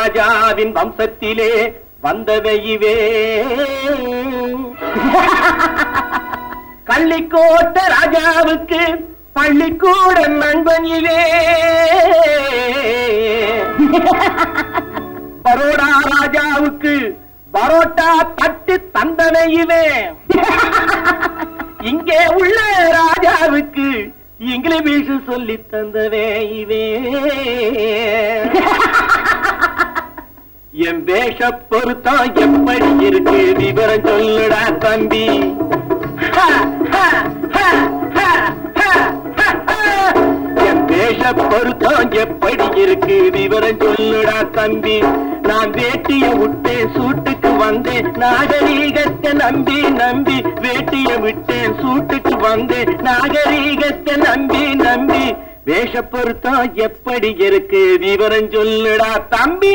ராஜாவின் வம்சத்திலே வந்தவையுவே கள்ளிக்கோட்ட ராஜாவுக்கு பள்ளிக்கூட நண்பன் இவே பரோடா ராஜாவுக்கு பரோட்டா தட்டு தந்தனையுவே இங்கே உள்ள ராஜாவுக்கு இங்கிலீஷ் சொல்லி தந்தவே இவே என் வேஷ பொருத்தம் எப்படி இருக்கு விவரம் சொல்லுடா தம்பி ஹ, ஹ, ஹ, ஹ, ஹ, ஹ, ஹ. என் வேஷ பொருத்தம் எப்படி இருக்கு விவரம் சொல்லுடா தம்பி நான் வேட்டிய விட்டேன் சூட்டுக்கு வந்தேன் நாகரீகத்தை நம்பி நம்பி வேட்டிய விட்டேன் சூட்டுக்கு வந்தேன் நாகரீகத்தை நம்பி நம்பி வேஷ பொருத்தம் எப்படி இருக்கு விவரம் சொல்லுடா தம்பி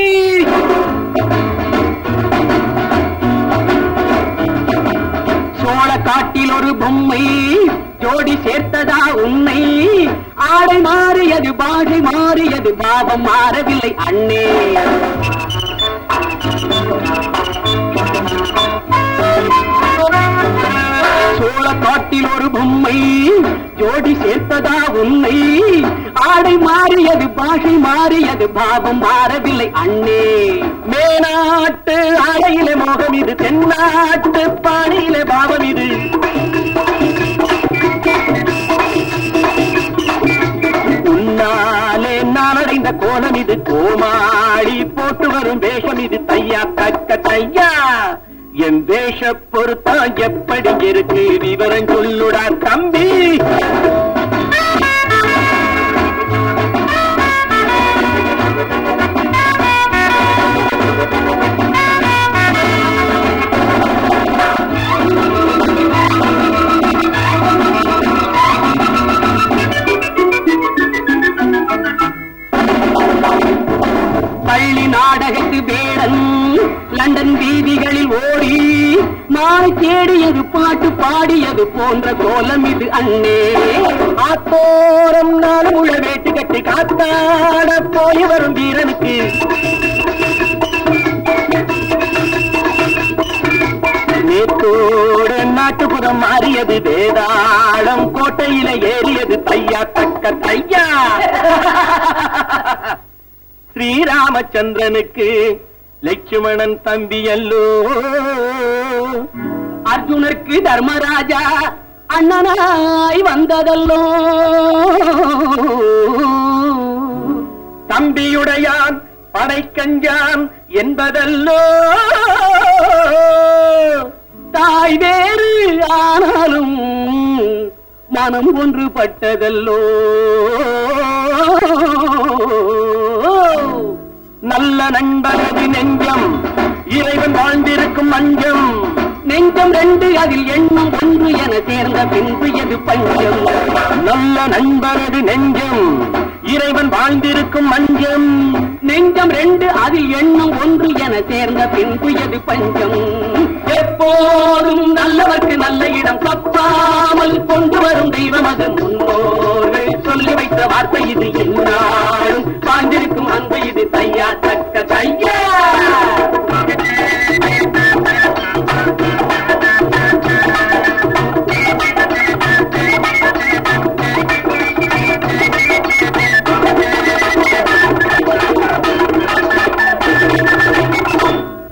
சோழ காட்டில் ஒரு பொம்மை ஜோடி சேர்த்ததா உண்மை ஆடை மாறியது பாஷை மாறியது பாவம் மாறவில்லை அண்ணே சோழ காட்டில் ஒரு பொம்மை ஜோடி சேர்த்ததா உண்மை ஆடை மாறியது பாஷை மாறியது பாவம் மாறவில்லை அண்ணே மேனாட்டு ஆடையில மோகம் இது தென்னாட்டு பாணியில பாவம் இது உன்னாலே நான் அடைந்த கோலம் இது கோமாளி போட்டு வரும் வேஷம் இது தையா தக்க தையா என் வேஷ பொருத்தம் எப்படி இருக்கு விவரம் சொல்லுடா தம்பி பள்ளி நாடகத்து வேடன் லண்டன் வீதிகளில் ஓடி மாலை தேடியது பாட்டு பாடியது போன்ற கோலம் இது அண்ணே ஆத்தோரம் நாளும் உள்ள வேட்டு கட்டி காத்தாட போய் வரும் வீரனுக்கு நேத்தோட நாட்டுப்புறம் மாறியது வேதாளம் கோட்டையில ஏறியது தையா தக்க தையா ஸ்ரீராமச்சந்திரனுக்கு லட்சுமணன் தம்பி அல்லோ அர்ஜுனருக்கு தர்மராஜா அண்ணனாய் வந்ததல்லோ தம்பியுடையான் படைக்கஞ்சான் என்பதல்லோ தாய் வேறு ஆனாலும் மனம் ஒன்றுபட்டதல்லோ நல்ல நண்பனது நெஞ்சம் இறைவன் வாழ்ந்திருக்கும் மஞ்சம் நெஞ்சம் ரெண்டு அதில் எண்ணம் ஒன்று என சேர்ந்த பின்பு எது பஞ்சம் நல்ல நண்பனது நெஞ்சம் இறைவன் வாழ்ந்திருக்கும் மஞ்சம் நெஞ்சம் ரெண்டு அதில் எண்ணம் ஒன்று என சேர்ந்த பின்பு எது பஞ்சம் எப்போதும் நல்லவர்க்கு நல்ல இடம் தப்பாமல் கொண்டு வரும் தெய்வம் அது முன்னோர்கள் சொல்லி வைத்த வார்த்தை இது என்னாலும் வாழ்ந்திருக்கும் அன்பு இது தையா தக்க தையா